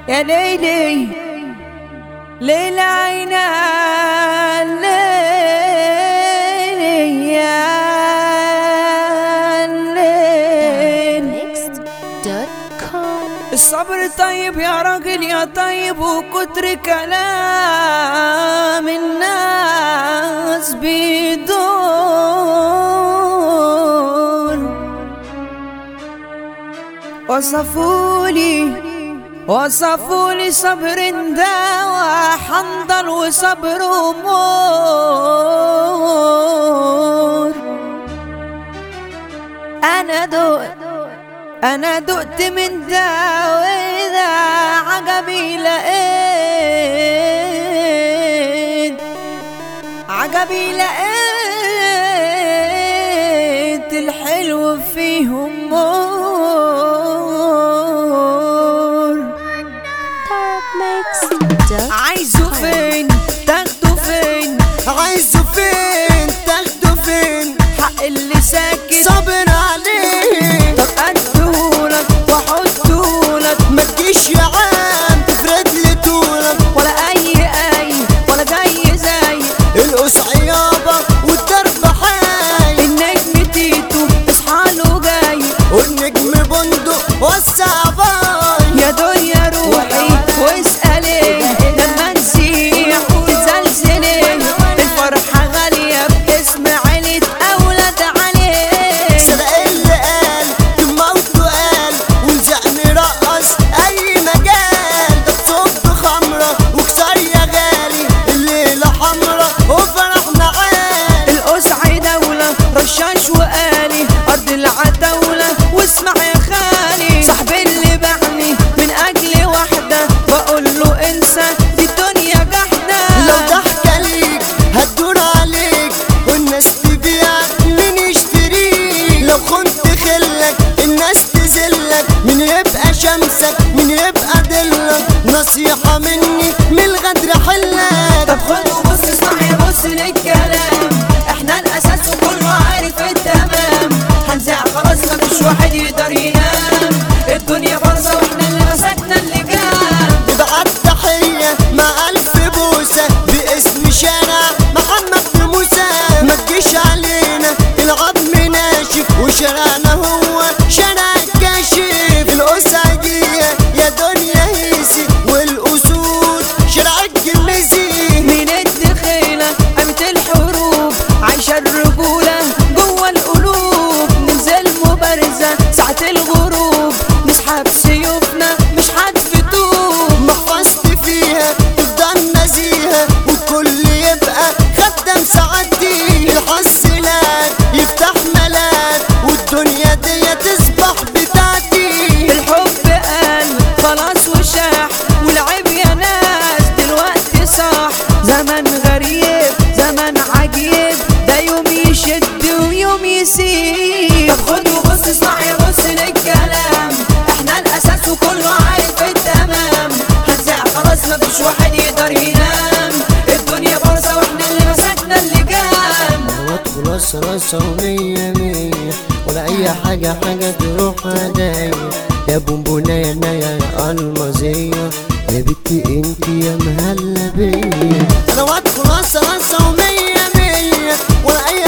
يا ليلي ليل عينا ليلي يا ليل Next.com الصبر طيب يا راجل يا طيب وكتر كلام الناس بيدور وصفولي وصفولي صبر دواء حنظل وصبر أمور أنا دقت أنا دقت من ده وإذا عجبي لقيت عجبي لقيت الحلو فيهم مور Next.com عايزه فين تاخده فين عايزه فين تاخده فين حق اللي ساكت صبر عليه طب ادهولك واحطهولك ما تجيش يا عم تفرد لي طولك ولا اي اي ولا زي زي القصعيابة والدرب حي النجم تيتو اصحى له جاي والنجم بندق وسع باي يا دنيا روحي واسألي لما نسيح تزلزلي الفرحة غالية باسم عيلة أولاد عليه سرق اللي قال ثم موته قال ولزقني رقص اي مجال ده بصب خمرة وكسر يا غالي الليلة حمرة وفرحنا عالي القصع دولة رشاش وقالي أرض العتاولة واسمع يا خالي صاحبي اللي باعني من أجل واحدة بقول له انسى دي الدنيا جحدة لو ضحكة ليك هتدور عليك والناس تبيعك مين يشتريك لو خنت خلك الناس تذلك مين يبقى شمسك مين يبقى ضلك نصيحة مني من الغدر حلك طب خد وبص اسمع يا بص للكلام احنا الاساس وكله عارف التمام هنزع خلاص مفيش واحد يقدر ينام الدنيا فرصة واحنا اللي مسكنا اللجام ابعت تحية مع ألف بوسة باسم شارع محمد موسى ما تجيش علينا العظم ناشف وشارعنا هو شارع الكاشف الأسعدية يا دنيا هيسي والأسود شارع الجميزي من الدخيلة قامت الحروب عايشة الرجولة جوه القلوب ننزل مبارزة ساعة الغروب نسحب سيوفنا مش هتفتوب محفظت فيها تفضل نزيهة والكل يبقى خدام سعادتي الحسنات يفتح ملاك والدنيا دي تصبح بتاعتي الحب قال خلاص وشاح والعيب يا ناس دلوقتي صح زمن غريب زمن عجيب ده يوم يشد ويوم يسيب طب خد وبص اسمع يا بص للكلام احنا الاساس وكله عارف التمام هنزع خلاص مفيش واحد يقدر ينام الدنيا فرصة واحنا اللي مسكنا اللجام وادخل راسه راسه ومية مية ولا أي حاجة حاجة تروح هدايا يا بونبونة يا نايا يا المازية يا بنتي انت يا مهلا بيا انا وادخل راسه راسه ومية مية ولا أي